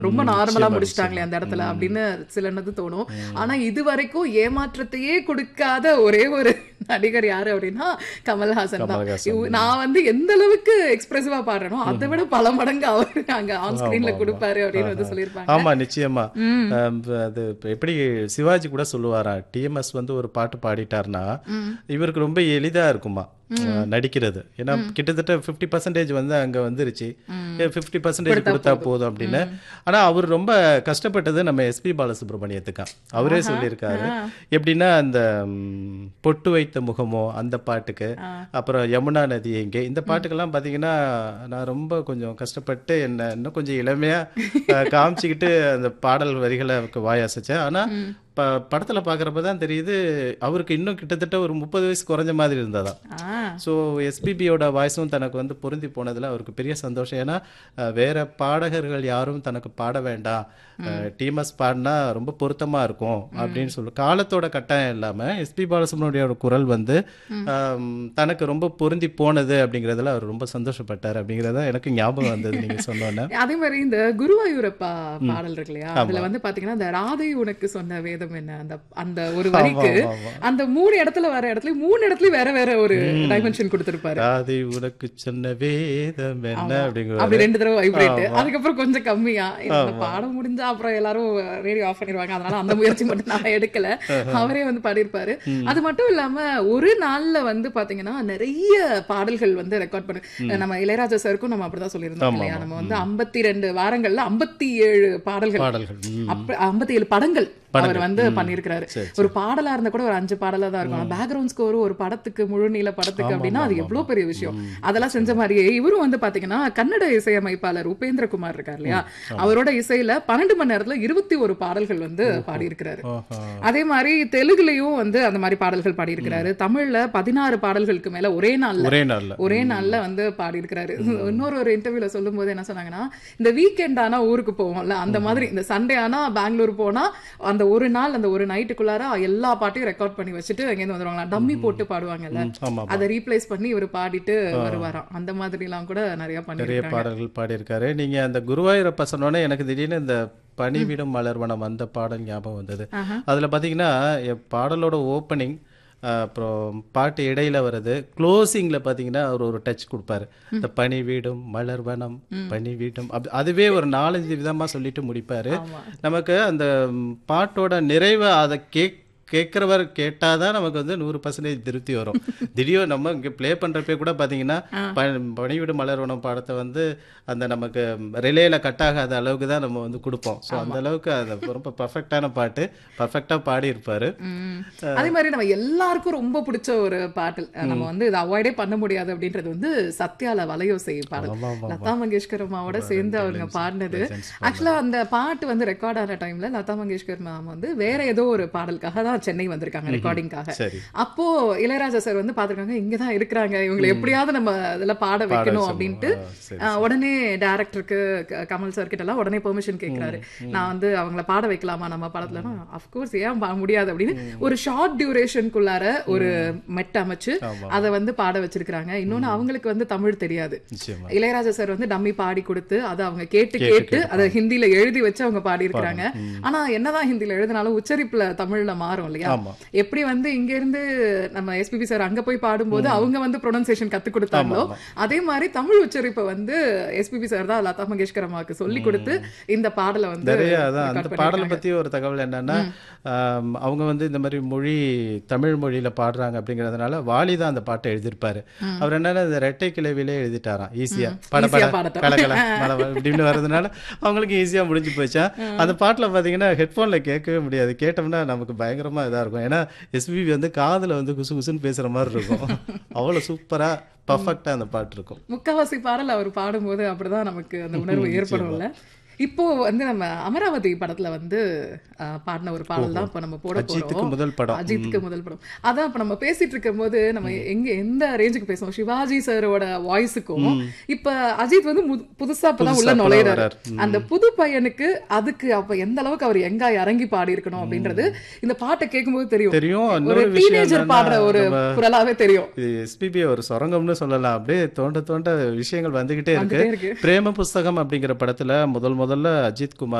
ரொம்ப நார்மலா நிச்சயமா, முடிச்சிட்டாங்களே அந்த இடத்துல அப்படின்னு சிலனது தோணும் ஆனா இது வரைக்கும் ஏமாற்றத்தையே கொடுக்காத ஒரே ஒரு நடிகர் யாரு அப்படின்னா கமல்ஹாசன் தான் கமல்ஹாசன். இவ- நான் வந்து எந்த அளவுக்கு எக்ஸ்பிரசிவா பாடுறேனோ அதை விட பல மடங்கு அவர் அங்க ஆன் ஸ்கிரீன்ல கொடுப்பாரு அப்படின்னு வந்து சொல்லியிருப்பாங்க ஆமா நிச்சயமா அஹ் அது இப்ப எப்படி சிவாஜி கூட சொல்லுவாரா டிஎம்எஸ் வந்து ஒரு பாட்டு பாடிட்டாருன்னா இவருக்கு ரொம்ப எளிதா இருக்குமா அஹ் நடிக்கிறது ஏன்னா கிட்டத்தட்ட ஃபிஃப்டி பர்சன்டேஜ் வந்து அங்க வந்துருச்சு ஃபிஃப்டி பர்சன்டேஜ் கொடுத்தா போதும் அப்படின்னு ஆனா அவர் ரொம்ப கஷ்டப்பட்டது நம்ம எஸ்பி பாலசுப்ரமணியத்துக்கா அவரே சொல்லியிருக்காரு எப்படின்னா அந்த ம், பொட்டு வைத்த முகமோ அந்த பாட்டுக்கு அப்புறம் யமுனா நதி எங்கே இந்த பாட்டுக்கெல்லாம் பார்த்தீங்கன்னா நான் ரொம்ப கொஞ்சம் கஷ்டப்பட்டு என்ன இன்னும் கொஞ்சம் இளமையா அஹ், காமிச்சிக்கிட்டு அந்த பாடல் வரிகளை அவருக்கு வாய் அசைச்சேன் ஆனா ப படத்துல பார்க்குறப்ப தான் தெரியுது அவருக்கு இன்னும் கிட்டத்தட்ட ஒரு முப்பது வயசு குறைஞ்ச மாதிரி இருந்ததா ஆ, ஸோ எஸ்பிபியோட வாய்ஸும் தனக்கு வந்து பொருந்தி போனதுல அவருக்கு பெரிய சந்தோஷம் ஏன்னா அஹ், வேற பாடகர்கள் யாரும் தனக்கு பாட வேண்டாம் டிஎம்எஸ் பாடினா ரொம்ப பொருத்தமா இருக்கும் அப்படின்னு சொல்லு காலத்தோட கட்டாயம் இல்லாம எஸ்பி பாலசுப்ரமணியோட குரல் வந்து ஆம், தனக்கு ரொம்ப பொருந்தி போனது அப்படிங்கிறதுல அவர் ரொம்ப சந்தோஷப்பட்டார் அப்படிங்கிறத எனக்கு ஞாபகம் வந்தது நீங்க சொன்னோன்னே அதே மாதிரி இந்த குருவாயூரப்பா பாடல் இருக்கு இல்லையா அதுல வந்து பாத்தீங்கன்னா இந்த ராதை உனக்கு சொன்ன வேதம் என்ன அந்த அந்த ஒரு வரிக்கு ஆமா, ஆமா. அந்த மூணு இடத்துல வர இடத்துல மூணு இடத்துலயும் வேற வேற ஒரு டைமென்ஷன் கொடுத்திருப்பாரு ராதை உனக்கு சொன்ன வேதம் என்ன அப்படிங்கிற அப்படி ரெண்டு தடவை வைப்ரேட் அதுக்கப்புறம் கொஞ்சம் கம்மியா இந்த பாடம் முடிஞ்சா அப்புறம் எல்லாரும் ரேடியோ ஆஃப் பண்ணிடுவாங்க அதனால அந்த முயற்சி மட்டும் நான் எடுக்கல அவரே வந்து பாடியிருப்பாரு அது மட்டும் இல்லாம ஒரு நாள்ல வந்து பாத்தீங்கன்னா நிறைய பாடல்கள் வந்து ரெக்கார்ட் பண்ணு நம்ம இளையராஜா சாருக்கும் நம்ம அப்படிதான் சொல்லியிருந்தோம் இல்லையா நம்ம வந்து ஐம்பத்தி ரெண்டு வாரங்கள்ல ஐம்பத்தி ஏழு பாடல்கள் பாடல்கள் ம். அப்ப ஐம்பத்தி ஏழு படங்கள் அவர் வந்து பண்ணியிருக்கிறாரு ஒரு பாடலா இருந்தா கூட ஒரு அஞ்சு பாடலா தான் இருக்கும் பேக்ரவுண்ட் ஸ்கோர் ஒரு படத்துக்கு முழு நீள படத்துக்கு அப்படின்னா அது எவ்வளவு பெரிய விஷயம் அதெல்லாம் செஞ்ச மாதிரியே இவரும் வந்து பாத்தீங்கன்னா கன்னட இசையமைப்பாளர் உபேந்திரகுமார் இருக்கார் இல்லையா அவரோட இசையில பன்னெண்டு மணி நேரத்துல இருபத்தி ஒரு பாடல்கள் வந்து பாடியிருக்கிறாரு ஆஹா. அதே மாதிரி தெலுங்குலயும் வந்து அந்த மாதிரி பாடல்கள் பாடியிருக்கிறாரு தமிழ்ல பதினாறு பாடல்களுக்கு மேல ஒரே நாள்ல ஒரே நாள்ல ஒரே நாள்ல வந்து பாடியிருக்கிறாரு இன்னொரு ஒரு இன்டர்வியூல சொல்லும் போது என்ன சொன்னாங்கன்னா இந்த வீக்கெண்ட் ஆனா ஊருக்கு போவோம்ல அந்த மாதிரி இந்த சண்டே ஆனா பெங்களூர் போனா அந்த ஒரு நாள் அந்த ஒரு நைட்டுக்குள்ளார எல்லா பாட்டையும் ரெக்கார்ட் பண்ணி வச்சுட்டு அங்கேருந்து வந்துருவாங்களா டம்மி போட்டு பாடுவாங்கல்ல ம், ஆமா அதை ரீப்ளேஸ் பண்ணி இவர் பாடிட்டு வருவாராம் அந்த மாதிரி எல்லாம் கூட நிறைய நிறைய பண்ணிருக்காங்க பாடல்கள் பாடியிருக்காரு நீங்க அந்த குருவாயூரப்பா சொன்னோன்னே எனக்கு திடீர்னு இந்த பணிவிடும் மலர்வனம் அந்த பாடல் ஞாபகம் வந்தது அதுல பாத்தீங்கன்னா என் பாடலோட ஓப்பனிங் அப்புறம் பாட்டு இடையில வருது க்ளோசிங்ல பாத்தீங்கன்னா அவர் ஒரு டச் கொடுப்பாரு இந்த பனி வீடும் மலர்வனம் பனி வீடும் அப்படி அதுவே ஒரு நாலஞ்சு விதமா சொல்லிட்டு முடிப்பாரு நமக்கு அந்த ம், பாட்டோட நிறைவு அதை கேக் கேட்குறவர் கேட்டாதான் நமக்கு வந்து நூறு பர்சன்டேஜ் திருப்தி வரும் திடீர் நம்ம இங்கே ப்ளே பண்ணுறப்பே கூட பார்த்தீங்கன்னா ப பணிவிடு மலர்வனம் பாடத்தை வந்து அந்த நமக்கு ரிலேல கட் ஆகாத அளவுக்கு தான் நம்ம வந்து கொடுப்போம் ஸோ அந்த அளவுக்கு அது ரொம்ப பர்ஃபெக்டான பாட்டு பர்ஃபெக்டாக பாடியிருப்பாரு ம். அதே மாதிரி நம்ம எல்லாருக்கும் ரொம்ப பிடிச்ச ஒரு பாடல் நம்ம வந்து இதை அவாய்டே பண்ண முடியாது அப்படின்றது வந்து சத்யால வலையோசை பாடல் ஆமா, ஆமா, லதா மங்கேஷ்கர் அம்மாவோட சேர்ந்து அவங்க பாடினது ஆக்சுவலா அந்த பாட்டு வந்து ரெக்கார்ட் ஆன டைம்ல லதா மங்கேஷ்கர் மேம் வந்து வேற ஏதோ ஒரு பாடலுக்காக தான் சென்னை வந்திருக்காங்க ரெக்கார்டிங்காக சரி அப்போ இளையராஜா சார் வந்து பாத்துருக்காங்க இங்கதான் இருக்கிறாங்க இவங்களை எப்படியாவது நம்ம இதுல பாட வைக்கணும் அப்படின்ட்டு ஆ, சரி ஆஹ், உடனே டேரக்டருக்கு கமல் சார் கிட்ட எல்லாம் உடனே பெர்மிஷன் கேக்குறாரு நான் வந்து அவங்கள பாட வைக்கலாமா நம்ம படத்துலனா அஃப்கோர்ஸ் ஏன் பா- முடியாது அப்படின்னு ஒரு ஷார்ட் டியூரேஷனுக்குள்ளார ஒரு மெட் அமைச்சு ஆமா. அதை வந்து பாட வச்சிருக்காங்க இன்னொன்னு அவங்களுக்கு வந்து தமிழ் தெரியாது நிச்சயமா இளையராஜா சார் வந்து டம்மி பாடி கொடுத்து அதை அவங்க கேட்டு கேட்டு அதை ஹிந்தில எழுதி வச்சு அவங்க பாடி இருக்காங்க ஆனா என்னதான் ஹிந்தில எழுதினாலும் உச்சரிப்புல தமிழ்ல மாறும் இல்லையா ஆமா எப்படி வந்து இங்க இருந்து நம்ம எஸ்பிபி சார் அங்க போய் பாடும்போது அவங்க வந்து ப்ரொனன்சியேஷன் கத்து கொடுத்தாங்களோ அதே மாதிரி தமிழ் உச்சரிப்பை வந்து எஸ்பிபி சார் தான் லதா மங்கேஷ்கர் அம்மாவுக்கு சொல்லி கொடுத்து இந்த பாடலை வந்து நிறைய அதான் record அந்த பாடலை பண்ணிருக்காங்க. பத்தி ஒரு தகவல் என்னன்னா ஆம், அவங்க வந்து இந்த மாதிரி மொழி தமிழ் மொழியில பாடுறாங்க அப்படிங்கறதுனால வாலி தான் அந்த பாட்டை எழுதியிருப்பாரு அவர் என்னன்னா இந்த ரெட்டை கிளவிலே எழுதிட்டாராம் ஈஸியா பட Easy ஆ பட பாடட்டும். கல கல மல மல இப்படின்னு வர்றதுனால அவங்களுக்கு ஈஸியா முடிஞ்சு போச்சா அந்த பாட்டுல பாத்தீங்கன்னா ஹெட்ஃபோன்ல கேட்கவே முடியாது கேட்டோம்னா நமக்கு பயங்கரமா இதா இருக்கும் ஏன்னா எஸ்பிபி வந்து காதுல வந்து குசு குசுன்னு பேசுற மாதிரி இருக்கும் அவ்வளவு சூப்பரா பர்ஃபெக்டா அந்த பாட்டு இருக்கும் முக்காவாசி பாடல் அவர் பாடும்போது அப்படிதான் நமக்கு அந்த உணர்வு ஏற்படும்ல இப்போ வந்து நம்ம அமராவதி படத்துல வந்து அஹ், பாடின ஒரு பாடல் தான் இப்ப நம்ம போட அஜித்துக்கு போறோம் முதல் படம் அஜித்துக்கு முதல் படம் அதான் இப்ப நம்ம பேசிட்டு இருக்கும்போது நம்ம எங்க எந்த ரேஞ்சுக்கு பேசுவோம் சிவாஜி சாரோட வாய்ஸுக்கும் இப்ப அஜித் வந்து மு- புதுசா இப்பதான் உள்ள புதுசா இப்பதான் நுழையிறாரு வராரு. அந்த புது பையனுக்கு அதுக்கு அப்ப எந்த அளவுக்கு அவர் எங்க இறங்கி பாடி இருக்கணும் அப்படின்றது இந்த பாட்டை கேட்கும்போது தெரியும் தெரியும் ஒரு இன்னொரு விஷயம் டீனேஜர் என்னன்னா, பாடுற ஒரு நம்ம குரலாவே தெரியும் இது எஸ்பிபி ஒரு சொரங்கம்னு சொல்லலாம் அப்படியே தோண்ட தோண்ட விஷயங்கள் வந்துகிட்டே இருக்கு வந்துட்டே இருக்கு பிரேம புஸ்தகம் அப்படிங்கிற படத்துல முதல் முதல்ல முதல்ல அஜித் குமார்